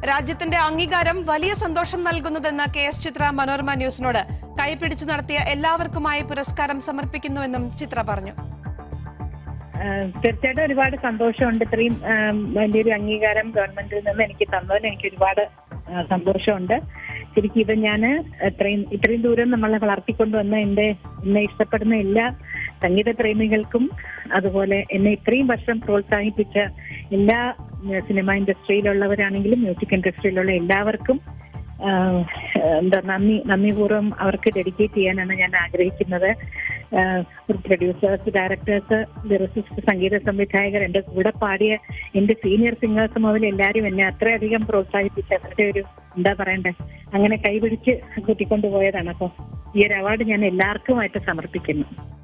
രാജ്യത്തിന്റെ അംഗീകാരം വലിയ സന്തോഷം നൽകുന്നതെന്ന് കെ എസ് ചിത്ര മനോരമ ന്യൂസിനോട് കൈപിടിച്ചു നടത്തിയ എല്ലാവർക്കുമായി പുരസ്കാരം സമർപ്പിക്കുന്നുവെന്നും ചിത്ര പറഞ്ഞു ആഹ് തീർച്ചയായിട്ടും ഒരുപാട് സന്തോഷമുണ്ട് ഇത്രയും ആം, വലിയൊരു അംഗീകാരം ഗവൺമെന്റിൽ നിന്ന് എനിക്ക് തന്നതിൽ എനിക്ക് ഒരുപാട് ആഹ് സന്തോഷമുണ്ട് ശരിക്കും ഇത് ഞാൻ ഇത്രയും ഇത്രയും ദൂരം നമ്മളെ വളർത്തിക്കൊണ്ടുവന്ന എന്റെ എന്നെ ഇഷ്ടപ്പെടുന്ന എല്ലാ സംഗീത പ്രേമികൾക്കും അതുപോലെ എന്നെ ഇത്രയും വർഷം പ്രോത്സാഹിപ്പിച്ച എല്ലാ ഉം, സിനിമ ഇൻഡസ്ട്രിയിലുള്ളവരാണെങ്കിലും മ്യൂസിക് ഇൻഡസ്ട്രിയിലുള്ള എല്ലാവർക്കും ആഹ്, എന്താ നന്ദി നന്ദിപൂർവ്വം അവർക്ക് ഡെഡിക്കേറ്റ് ചെയ്യാനാണ് ഞാൻ ആഗ്രഹിക്കുന്നത് പ്രൊഡ്യൂസേഴ്സ് ഡയറക്ടേഴ്സ് ലിറിസിസ്റ്റ് സംഗീത സംവിധായകർ എന്റെ കൂടെ പാടിയ എന്റെ സീനിയർ സിംഗേഴ്സ് മുതൽ എല്ലാവരും എന്നെ അത്രയധികം പ്രോത്സാഹിപ്പിച്ച അവരുടെ ഒരു എന്താ പറയണ്ടേ അങ്ങനെ കൈപിടിച്ച് കൂട്ടിക്കൊണ്ടുപോയതാണ് അപ്പോൾ ഈ ഒരു അവാർഡ് ഞാൻ എല്ലാവർക്കുമായിട്ട് സമർപ്പിക്കുന്നു